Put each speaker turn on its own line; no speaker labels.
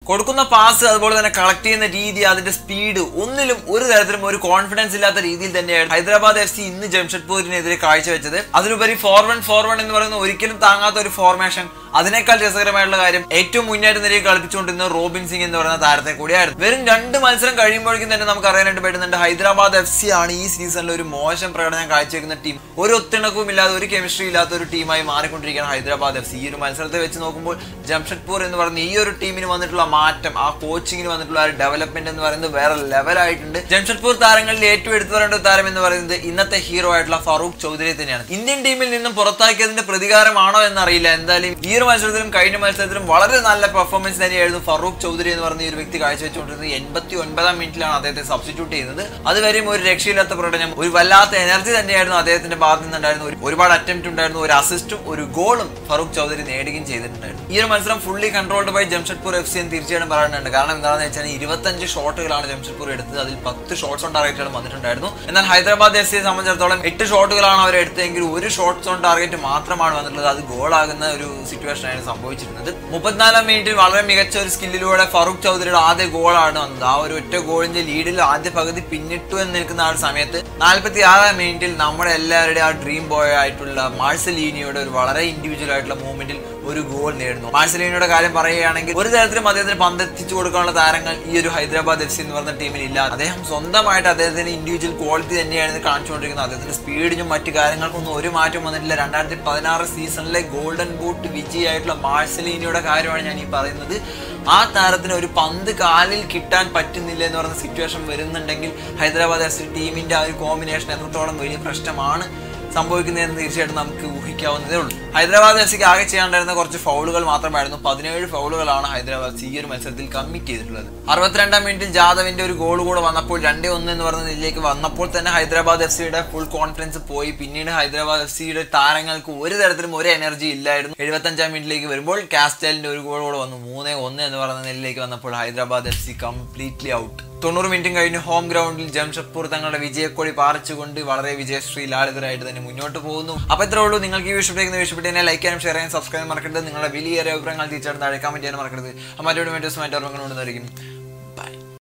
കൊടുക്കുന്ന പാസ് അതുപോലെ തന്നെ കളക്ട് ചെയ്യുന്ന രീതി അതിന്റെ സ്പീഡ് ഒന്നിലും ഒരു തരത്തിലും ഒരു കോൺഫിഡൻസ് ഇല്ലാത്ത രീതിയിൽ തന്നെയാണ് ഹൈദരാബാദ് എഫ് സി ഇന്ന് ജംഷഡ്പൂരിനെതിരെ കാഴ്ചവെച്ചത് അതിലുപരി ഫോർ വൺ ഫോർ വൺ എന്ന് പറയുന്ന ഒരിക്കലും താങ്ങാത്ത ഒരു ഫോർമേഷൻ അതിനേക്കാൾ രസകരമായിട്ടുള്ള കാര്യം ഏറ്റവും മുന്നേറ്റ നിരയിൽ കളിപ്പിച്ചുകൊണ്ടിരുന്ന റോബിൻ സിംഗ് എന്ന് പറയുന്ന താരത്തെ കൂടിയായിരുന്നു വെറും രണ്ട് മത്സരം കഴിയുമ്പോഴേക്കും തന്നെ നമുക്ക് അറിയാനായിട്ട് പറ്റുന്നുണ്ട് ഹൈദരാബാദ് എഫ് സി ആണ് ഈ സീസണിൽ ഒരു മോശം പ്രകടനം കാഴ്ചവെക്കുന്ന ടീം ഒരു ഒത്തിണക്കവും ഇല്ലാതെ ഒരു കെമിസ്ട്രി ഇല്ലാത്ത ഒരു ടീമായി മാറിക്കൊണ്ടിരിക്കുകയാണ് ഹൈദരാബാദ് എഫ് സി ഈ ഒരു മത്സരത്തെ വെച്ച് നോക്കുമ്പോൾ ജംഷഡ്പൂർ എന്ന് പറയുന്ന ഈ ഒരു ടീമിന് വന്നിട്ടുള്ള മാറ്റം ആ കോച്ചിങ്ങിന് വന്നിട്ടുള്ള ഒരു ഡെവലപ്മെന്റ് എന്ന് പറയുന്നത് വേറെ ലെവലായിട്ടുണ്ട് ജംഷഡ്പൂർ താരങ്ങളിൽ ഏറ്റവും എടുത്തു പറയേണ്ട ഒരു താരം എന്ന് പറയുന്നത് ഇന്നത്തെ ഹീറോ ആയിട്ടുള്ള ഫറൂഖ് ചൗധരി തന്നെയാണ് ഇന്ത്യൻ ടീമിൽ നിന്നും പുറത്താക്കിയതിന്റെ പ്രതികാരമാണോ എന്നറിയില്ല എന്തായാലും ഈ ഒരു മത്സരത്തിലും കഴിഞ്ഞ മത്സരത്തിലും വളരെ നല്ല പെർഫോമൻസ് തന്നെയായിരുന്നു ഫറൂഖ് ചൗധരി എന്ന് പറഞ്ഞ ഈ ഒരു വ്യക്തി കാഴ്ചവെച്ചുകൊണ്ടിരുന്നത് എൺപത്തി ഒൻപതാം മിനിറ്റിലാണ് അദ്ദേഹത്തെ സബ്സ്റ്റിറ്റ്യൂട്ട് ചെയ്യുന്നത് അതുവരെയും ഒരു രക്ഷയില്ലാത്ത പ്രകടനം ഒരു വല്ലാത്ത എനർജി തന്നെയായിരുന്നു അദ്ദേഹത്തിന്റെ ഭാഗത്ത് നിന്നുണ്ടായിരുന്നു ഒരു- ഒരുപാട് അറ്റംപ്റ്റ് ഉണ്ടായിരുന്നു ഒരു അസിസ്റ്റും ഒരു ഗോളും ഫറൂഖ് ചൗധരി നേടുകയും ചെയ്തിട്ടുണ്ടായിരുന്നു ഈ ഒരു മത്സരം fully controlled by Jamshedpur F C എന്ന് തീർച്ചയായിട്ടും പറയാനുണ്ട് കാരണം എന്താണെന്ന് വെച്ചാൽ ഇരുപത്തഞ്ച് ഷോട്ടുകളാണ് ജംഷഡ്പൂർ എടുത്തത് അതിൽ പത്ത് ഷോട്ട്സ് ഓൺ ടാർഗറ്റുകൾ വന്നിട്ടുണ്ടായിരുന്നു എന്നാൽ ഹൈദരാബാദ് എഫ് സിയെ സംബന്ധിച്ചിടത്തോളം എട്ട് ഷോട്ടുകളാണ് അവർ എടുത്തതെങ്കിൽ ഒരു ഷോട്ട്സ് ഓൺ ടാർഗറ്റ് മാത്രമാണ് വന്നിട്ടുള്ളത് അത് ഗോളാകുന്ന ഒരു സിറ്റുവേഷൻ ആയിരുന്നു സംഭവിച്ചിരുന്നത് മുപ്പത്തിനാലാം മിനിറ്റിൽ വളരെ മികച്ച ഒരു സ്കില്ലിലൂടെ ഫറൂഖ് ചൗധരിയുടെ ആദ്യ ഗോളാണ് വന്നത് ആ ഒരു ഒറ്റ ഗോളിന്റെ ലീഡിൽ ആദ്യ പകുതി പിന്നിട്ടു എന്ന് നിൽക്കുന്ന ആ ഒരു സമയത്ത് നാൽപ്പത്തി ആറാം മിനിറ്റിൽ നമ്മുടെ എല്ലാവരുടെയും ആ ഡ്രീം ബോയ് ആയിട്ടുള്ള മാർസലീനിയുടെ ഒരു വളരെ ഇൻഡിവിജ്വൽ ആയിട്ടുള്ള മൂവ്മെന്റിൽ ഒരു ഗോൾ നേടുന്നു മാർസലീനിയുടെ കാര്യം പറയുകയാണെങ്കിൽ ഒരു തരത്തിലും അദ്ദേഹത്തിന് പന്തെത്തിച്ചു കൊടുക്കാനുള്ള താരങ്ങൾ ഈ ഒരു ഹൈദരാബാദ് എഫ് സി എന്ന് പറഞ്ഞ ടീമിൽ ഇല്ല അദ്ദേഹം സ്വന്തമായിട്ട് അദ്ദേഹത്തിന് ഇൻഡിവിജ്വൽ ക്വാളിറ്റി തന്നെയാണ് കാണിച്ചുകൊണ്ടിരിക്കുന്നത് അദ്ദേഹത്തിന്റെ സ്പീഡിനും മറ്റു കാര്യങ്ങൾക്കൊന്നും ഒരു മാറ്റം വന്നിട്ടില്ല രണ്ടായിരത്തി പതിനാറ് സീസണിലെ ഗോൾഡൻ ബൂട്ട് വിജയായിട്ടുള്ള മാർസലീനിയുടെ കാര്യമാണ് ഞാൻ ഈ പറയുന്നത് ആ താരത്തിന് ഒരു പന്ത് കാലിൽ കിട്ടാൻ പറ്റുന്നില്ല എന്ന് പറയുന്ന സിറ്റുവേഷൻ വരുന്നുണ്ടെങ്കിൽ ഹൈദരാബാദ് എഫ് സി ടീമിന്റെ ആ ഒരു കോമ്പിനേഷൻ എത്രത്തോളം വലിയ പ്രശ്നമാണ് സംഭവിക്കുന്നതെന്ന് തീർച്ചയായിട്ടും നമുക്ക് ഊഹിക്കാവുന്നതേ ഉള്ളൂ ഹൈദരാബാദ് എഫ് സിക്ക് ആകെ ചെയ്യാണ്ടായിരുന്ന കുറച്ച് ഫൗളുകൾ മാത്രമായിരുന്നു പതിനേഴ് ഫൗളുകളാണ് ഹൈദരാബാദ് എഫ് സി ഈ ഒരു മത്സരത്തിൽ കമ്മിറ്റ് ചെയ്തിട്ടുള്ളത് അറുപത്തിരണ്ടാം മിനിറ്റിൽ ജാദവിന്റെ ഒരു ഗോൾ കൂടെ വന്നപ്പോൾ രണ്ടേ ഒന്ന് എന്ന് പറഞ്ഞ നിലയിലേക്ക് വന്നപ്പോൾ തന്നെ ഹൈദരാബാദ് എഫ് സിയുടെ ഫുൾ കോൺഫിഡൻസ് പോയി പിന്നീട് ഹൈദരാബാദ് എഫ് സിയുടെ താരങ്ങൾക്ക് ഒരു തരത്തിലും ഒരു എനർജി ഇല്ലായിരുന്നു എഴുപത്തഞ്ചാം മിനിറ്റിലേക്ക് വരുമ്പോൾ കാസ്റ്റലിന്റെ ഒരു ഗോൾ കൂടെ വന്നു മൂന്നേ ഒന്ന് എന്ന് പറയുന്ന നിലയിലേക്ക് വന്നപ്പോൾ Hyderabad F C completely out തൊണ്ണൂറ് മിനിറ്റും കഴിഞ്ഞ് ഹോം ഗ്രൗണ്ടിൽ ജംഷഡ്പൂർ തങ്ങളുടെ വിജയക്കൊടി പാറിച്ചുകൊണ്ട് വളരെ വിജയശ്രീ ലാളിതരായിട്ട് തന്നെ മുന്നോട്ട് പോകുന്നു അപ്പൊ ഇത്രേ ഉള്ളൂ നിങ്ങൾക്ക് ഈ വിഷയപ്പെടുന്ന വിഷയപ്പെട്ടതിനെ ലൈക്ക് ചെയ്യാനും ഷെയർ ചെയ്യാനും സബ്സ്ക്രൈബ് മറക്കരുത് നിങ്ങളുടെ വലിയ അഭിപ്രായങ്ങൾ തീർച്ചയായിട്ടും താഴെ കമന്റ് ചെയ്യാൻ മറക്കരുത് മറ്റൊരു മറ്റു മറ്റു ബൈ